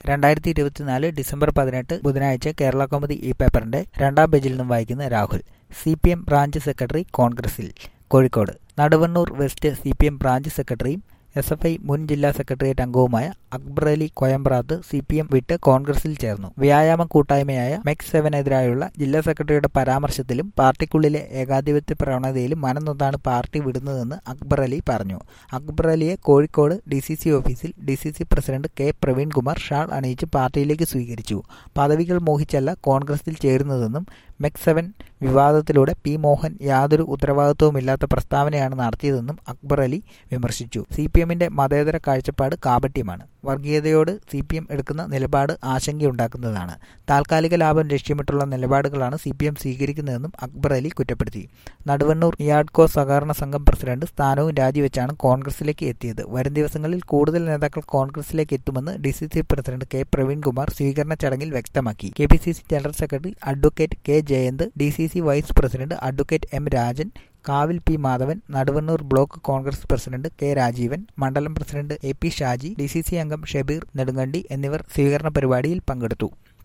രണ്ടായിരത്തി ഇരുപത്തിനാല് ഡിസംബർ പതിനെട്ട് ബുധനാഴ്ച കേരള കൗമുദി ഈ പേപ്പറിന്റെ രണ്ടാം പേജിൽ നിന്നും വായിക്കുന്ന Rahul C P M branch secretary കോൺഗ്രസിൽ Kozhikode Naduvannur west C P M branch സെക്രട്ടറിയും എസ് എഫ് ഐ മുൻ ജില്ലാ സെക്രട്ടേറിയറ്റ് അംഗവുമായ Akbar Ali Koyambrath C P M വിട്ട് കോൺഗ്രസിൽ ചേർന്നു വ്യായാമ കൂട്ടായ്മയായ മെക്സ് സെവനെതിരായുള്ള ജില്ലാ സെക്രട്ടറിയുടെ പരാമർശത്തിലും പാർട്ടിക്കുള്ളിലെ ഏകാധിപത്യ പ്രവണതയിലും മനംനൊന്നാണ് പാർട്ടി വിടുന്നതെന്ന് അക്ബർ അലി പറഞ്ഞു അക്ബർ അലിയെ കോഴിക്കോട് ഡി സി സി ഓഫീസിൽ D C C president K Praveenkumar shawl അണിയിച്ച് പാർട്ടിയിലേക്ക് സ്വീകരിച്ചു പദവികൾ മോഹിച്ചല്ല കോൺഗ്രസിൽ ചേരുന്നതെന്നും മെക്സ് സെവൻ വിവാദത്തിലൂടെ പി മോഹൻ യാതൊരു ഉത്തരവാദിത്വവുമില്ലാത്ത പ്രസ്താവനയാണ് നടത്തിയതെന്നും അക്ബർ അലി വിമർശിച്ചു സി പി എമ്മിന്റെ മതേതര കാഴ്ചപ്പാട് കാപട്യമാണ് വർഗീയതയോട് സി പി എം എടുക്കുന്ന നിലപാട് ആശങ്കയുണ്ടാക്കുന്നതാണ് താൽക്കാലിക ലാഭം ലക്ഷ്യമിട്ടുള്ള നിലപാടുകളാണ് സി പി എം സ്വീകരിക്കുന്നതെന്നും അക്ബർ അലി കുറ്റപ്പെടുത്തി നടുവണ്ണൂർ ഇയാഡ്കോ സഹകരണ സംഘം പ്രസിഡന്റ് സ്ഥാനവും രാജിവെച്ചാണ് കോൺഗ്രസിലേക്ക് എത്തിയത് വരും ദിവസങ്ങളിൽ കൂടുതൽ നേതാക്കൾ കോൺഗ്രസിലേക്ക് എത്തുമെന്ന് D C C president K Praveenkumar സ്വീകരണ ചടങ്ങിൽ വ്യക്തമാക്കി K P C C general secretary advocate K Jayanth D C C vice president advocate M Rajan Kavil P Madhavan Naduvannur block Congress president K Rajeevan മണ്ഡലം president A P Shaji D C C അംഗം ഷബീർ നെടുങ്കണ്ടി എന്നിവർ സ്വീകരണ പരിപാടിയിൽ പങ്കെടുത്തു